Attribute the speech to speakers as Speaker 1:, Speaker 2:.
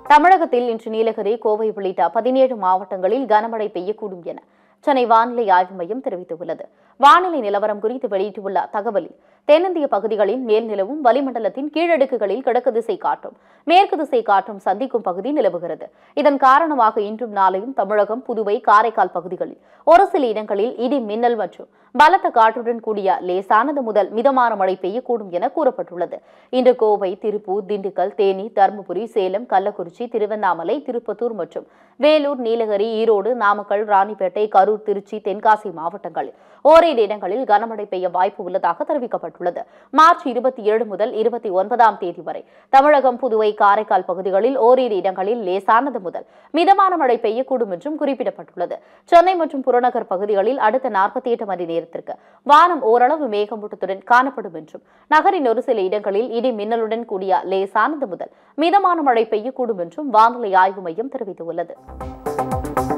Speaker 1: தமிழகத்தில் இன்று நீலகிரி கோவை உள்ளிட்ட பதினேழு மாவட்டங்களில் கனமழை பெய்யக்கூடும் என சென்னை வானிலை ஆய்வு மையம் தெரிவித்துள்ளது வானிலை நிலவரம் குறித்து வெளியிட்டுள்ள தகவலில் தென்னிந்திய பகுதிகளின் மேல் நிலவும் வளிமண்டலத்தின் கீழடுக்குகளில் கிழக்கு திசை காற்றும் மேற்கு திசை காற்றும் சந்திக்கும் பகுதி நிலவுகிறது இதன் காரணமாக இன்றும் நாளையும் தமிழகம் புதுவை காரைக்கால் பகுதிகளில் ஒரு சில இடங்களில் இடி மின்னல் மற்றும் பலத்த காற்றுடன் கூடிய லேசானது முதல் மிதமான மழை பெய்யக்கூடும் என கூறப்பட்டுள்ளது இன்று கோவை திருப்பூர் திண்டுக்கல் தேனி தருமபுரி சேலம் கள்ளக்குறிச்சி திருவண்ணாமலை திருப்பத்தூர் மற்றும் வேலூர் நீலகிரி ஈரோடு நாமக்கல் ராணிப்பேட்டை கரூர் திருச்சி தென்காசி மாவட்டங்களில் ஓரிரு இடங்களில் கனமழை பெய்ய வாய்ப்பு உள்ளதாக தெரிவிக்கப்பட்டுள்ளது மார்ச் இருபத்தி ஏழு முதல் இருபத்தி ஒன்பதாம் தேதி வரை தமிழகம் புதுவை காரைக்கால் பகுதிகளில் ஓரிரு இடங்களில் லேசானது முதல் மிதமான மழை பெய்யக்கூடும் என்றும் குறிப்பிடப்பட்டுள்ளது சென்னை மற்றும் புறநகர் பகுதிகளில் அடுத்த நாற்பத்தி எட்டு மணி நேரத்திற்கு வானம் ஓரளவு மேகமூட்டத்துடன் காணப்படும் என்றும் நகரின் ஒரு சில இடங்களில் இடி மின்னலுடன் கூடிய லேசானது முதல் மிதமான மழை பெய்யக்கூடும் என்றும் வானிலை ஆய்வு மையம் தெரிவித்துள்ளது